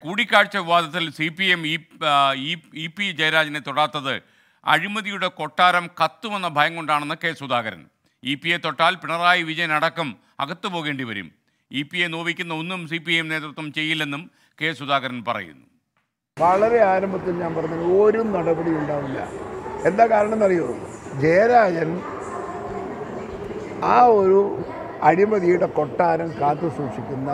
കൂടിക്കാഴ്ച വിവാദത്തിൽ C P M E P Jayarajan തൊടാത്തത് അഴിമതിയുടെ കൊട്ടാരം കത്തുമെന്ന ഭയം കൊണ്ടാണെന്ന് കെ സുധാകരൻ ഇ പി എ തൊട്ടാൽ പിണറായി വിജയൻ അടക്കം അകത്തു പോകേണ്ടി വരും ഇ പി എ നോവിക്കുന്ന ഒന്നും സി പി എം നേതൃത്വം ചെയ്യില്ലെന്നും കെ സുധാകരൻ പറയുന്നു വളരെ ആരംഭത്തിൽ ഞാൻ പറഞ്ഞത് ഒരു നടപടി ഉണ്ടാവില്ല എന്താ കാരണം എന്നറിയോ ജയരാജൻ ആ ഒരു അഴിമതിയുടെ കൊട്ടാരം കാത്തു സൂക്ഷിക്കുന്ന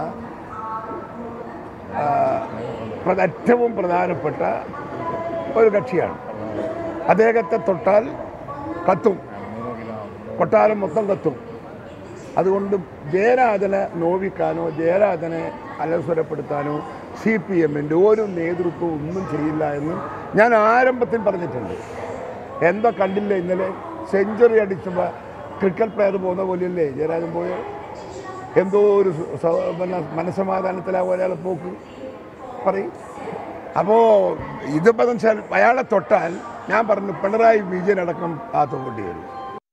ആ, പ്ര- ഏറ്റവും പ്രധാനപ്പെട്ട ഒരു കക്ഷിയാണ് അദ്ദേഹത്തെ തൊട്ടാൽ കത്തും കൊട്ടാരം മൊത്തം കത്തും അതുകൊണ്ട് ജയരാജനെ നോവിക്കാനോ ജയരാജനെ അലസ്വരപ്പെടുത്താനോ സി പി എമ്മിൻ്റെ ഒരു നേതൃത്വവും ഒന്നും ചെയ്യില്ല എന്ന് ഞാൻ ആരംഭത്തിൽ പറഞ്ഞിട്ടുണ്ട് എന്താ കണ്ടില്ല ഇന്നലെ സെഞ്ചുറി അടിച്ച ക്രിക്കറ്റ് പ്ലെയർ പോകുന്ന പോലെയല്ലേ ജയരാജൻ പോയത് എന്തോ ഒരു സ- പിന്നെ മനസ്സമാധാനത്തിലാ ഒരാൾ പോക്ക് പറയും അപ്പോൾ ഇതിപ്പോൾ വെച്ചാൽ അയാളെ തൊട്ടാൽ ഞാൻ പറഞ്ഞു പിണറായി വിജയൻ അടക്കം കാത്തുകൊണ്ടി വരും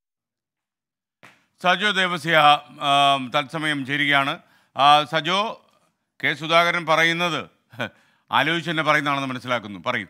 സജോ ദേവസ്യ ആ, തത്സമയം ചേരുകയാണ് ആ, സജോ കെ സുധാകരൻ പറയുന്നത് ആലോചിച്ച് തന്നെ പറയുന്നതാണെന്ന് മനസ്സിലാക്കുന്നു പറയൂ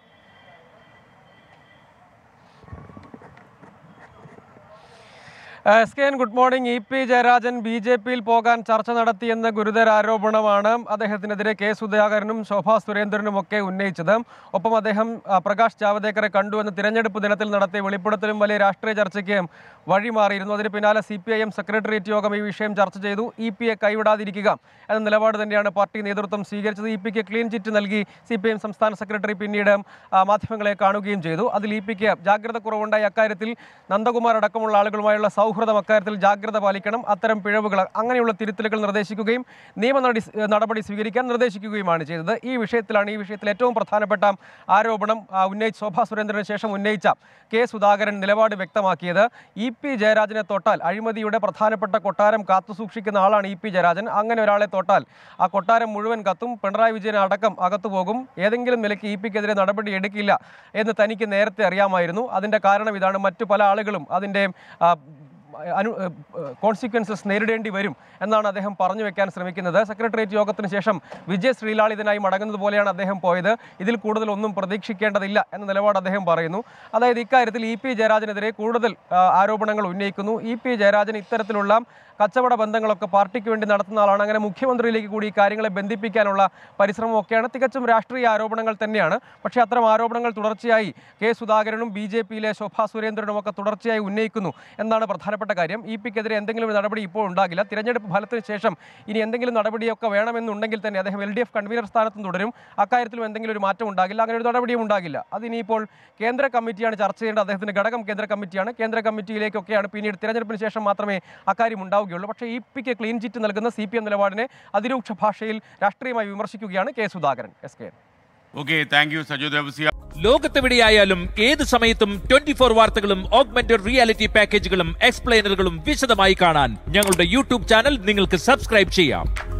S K N good morning E P Jayarajan B J പിയിൽ പോകാൻ ചർച്ച നടത്തിയെന്ന ഗുരുതര ആരോപണമാണ് അദ്ദേഹത്തിനെതിരെ കെ സുധാകരനും ശോഭാ സുരേന്ദ്രനും ഒക്കെ ഉന്നയിച്ചത് ഒപ്പം അദ്ദേഹം ആ, പ്രകാശ് ജാവദേക്കറെ കണ്ടുവെന്ന് തിരഞ്ഞെടുപ്പ് ദിനത്തിൽ നടത്തിയ വെളിപ്പെടുത്തലും വലിയ രാഷ്ട്രീയ ചർച്ചയ്ക്ക് വഴിമാറിയിരുന്നു അതിന് പിന്നാലെ C P I M secretariat യോഗം ഈ വിഷയം ചർച്ച ചെയ്തു ഇ പി എ കൈവിടാതിരിക്കുക എന്ന നിലപാട് തന്നെയാണ് പാർട്ടി നേതൃത്വം സ്വീകരിച്ചത് ഇ പിക്ക് ക്ലീൻ ചിറ്റ് നൽകി സി പി എം സംസ്ഥാന സെക്രട്ടറി പിന്നീട് ആ, മാധ്യമങ്ങളെ കാണുകയും ചെയ്തു അതിൽ ഇ പിക്ക് ജാഗ്രത കുറവുണ്ടായ അക്കാര്യത്തിൽ നന്ദകുമാർ അടക്കമുള്ള ആളുകളുമായുള്ള സൗഹൃദം അക്കാര്യത്തിൽ ജാഗ്രത പാലിക്കണം അത്തരം പിഴവുകൾ അങ്ങനെയുള്ള തിരുത്തലുകൾ നിർദ്ദേശിക്കുകയും നിയമ നടപടി നടപടി സ്വീകരിക്കാൻ നിർദ്ദേശിക്കുകയുമാണ് ചെയ്തത് ഈ വിഷയത്തിലാണ് ഈ വിഷയത്തിൽ ഏറ്റവും പ്രധാനപ്പെട്ട ആരോപണം ആ, ഉന്നയിച്ച ശോഭാ സുരേന്ദ്രന് ശേഷം ഉന്നയിച്ച കെ സുധാകരൻ നിലപാട് വ്യക്തമാക്കിയത് ഇ പി ജയരാജനെ തൊട്ടാൽ അഴിമതിയുടെ പ്രധാനപ്പെട്ട കൊട്ടാരം കാത്തുസൂക്ഷിക്കുന്ന ആളാണ് ഇ പി ജയരാജൻ അങ്ങനെ ഒരാളെ തൊട്ടാൽ ആ കൊട്ടാരം മുഴുവൻ കത്തും പിണറായി വിജയൻ അടക്കം അകത്തു പോകും ഏതെങ്കിലും നിലയ്ക്ക് ഇ പിക്കെതിരെ നടപടി എടുക്കില്ല എന്ന് തനിക്ക് നേരത്തെ അറിയാമായിരുന്നു അതിൻ്റെ കാരണം ഇതാണ് മറ്റു പല ആളുകളും അതിൻ്റെ ആ, അനു കോൺസിക്വൻസസ് നേരിടേണ്ടി വരും എന്നാണ് അദ്ദേഹം പറഞ്ഞു വെക്കാൻ ശ്രമിക്കുന്നത് സെക്രട്ടേറിയറ്റ് യോഗത്തിന് ശേഷം വിജയ് ശ്രീലാളിതനായി മടങ്ങുന്നത് പോലെയാണ് അദ്ദേഹം പോയത് ഇതിൽ കൂടുതൽ ഒന്നും പ്രതീക്ഷിക്കേണ്ടതില്ല എന്ന നിലപാട് അദ്ദേഹം പറയുന്നു അതായത് ഇക്കാര്യത്തിൽ ഇ പി ജയരാജനെതിരെ കൂടുതൽ ആ, ആരോപണങ്ങൾ ഉന്നയിക്കുന്നു ഇ പി ജയരാജൻ ഇത്തരത്തിലുള്ള കച്ചവട ബന്ധങ്ങളൊക്കെ പാർട്ടിക്ക് വേണ്ടി നടത്തുന്ന ആളാണ് അങ്ങനെ മുഖ്യമന്ത്രിയിലേക്ക് കൂടി ഈ കാര്യങ്ങളെ ബന്ധിപ്പിക്കാനുള്ള പരിശ്രമമൊക്കെയാണ് തികച്ചും രാഷ്ട്രീയ ആരോപണങ്ങൾ തന്നെയാണ് പക്ഷേ അത്തരം ആരോപണങ്ങൾ തുടർച്ചയായി കെ സുധാകരനും ബി ജെ പിയിലെ ശോഭാ സുരേന്ദ്രനും ഒക്കെ തുടർച്ചയായി ഉന്നയിക്കുന്നു എന്നാണ് പ്രധാനപ്പെട്ട കാര്യം ഇ പിക്കെതിരെ എന്തെങ്കിലും ഒരു നടപടി ഇപ്പോൾ ഉണ്ടാകില്ല തിരഞ്ഞെടുപ്പ് ഫലത്തിന് ശേഷം ഇനി എന്തെങ്കിലും നടപടിയൊക്കെ വേണമെന്നുണ്ടെങ്കിൽ തന്നെ അദ്ദേഹം എൽ ഡി എഫ് കൺവീനർ സ്ഥാനത്തും തുടരും അക്കാര്യത്തിലും എന്തെങ്കിലും ഒരു മാറ്റം ഉണ്ടാകില്ല അങ്ങനെ ഒരു നടപടിയും ഉണ്ടാകില്ല അതിനിപ്പോൾ കേന്ദ്ര കമ്മിറ്റിയാണ് ചർച്ച ചെയ്യേണ്ടത് അദ്ദേഹത്തിന്റെ ഘടകം കേന്ദ്ര കമ്മിറ്റിയാണ് കേന്ദ്ര കമ്മിറ്റിയിലേക്കൊക്കെയാണ് പിന്നീട് തിരഞ്ഞെടുപ്പിന് ശേഷം മാത്രമേ അക്കാര്യം ഉണ്ടാവുകയുള്ളൂ പക്ഷേ ഇ പിക്ക് ക്ലീൻ ചിറ്റ് നൽകുന്ന സി പി എം നിലപാടിനെ അതിരൂക്ഷ ഭാഷയിൽ രാഷ്ട്രീയമായി വിമർശിക്കുകയാണ് K Sudhakaran S K okay thank you Sajo Devasya ലോകത്തെവിടെയായാലും ഏത് സമയത്തും ട്വന്റി ഫോർ വാർത്തകളും ഓഗ്മെന്റഡ് റിയാലിറ്റി പാക്കേജുകളും എക്സ്പ്ലെയിനറുകളും വിശദമായി കാണാൻ ഞങ്ങളുടെ യൂട്യൂബ് ചാനൽ നിങ്ങൾക്ക് സബ്സ്ക്രൈബ് ചെയ്യാം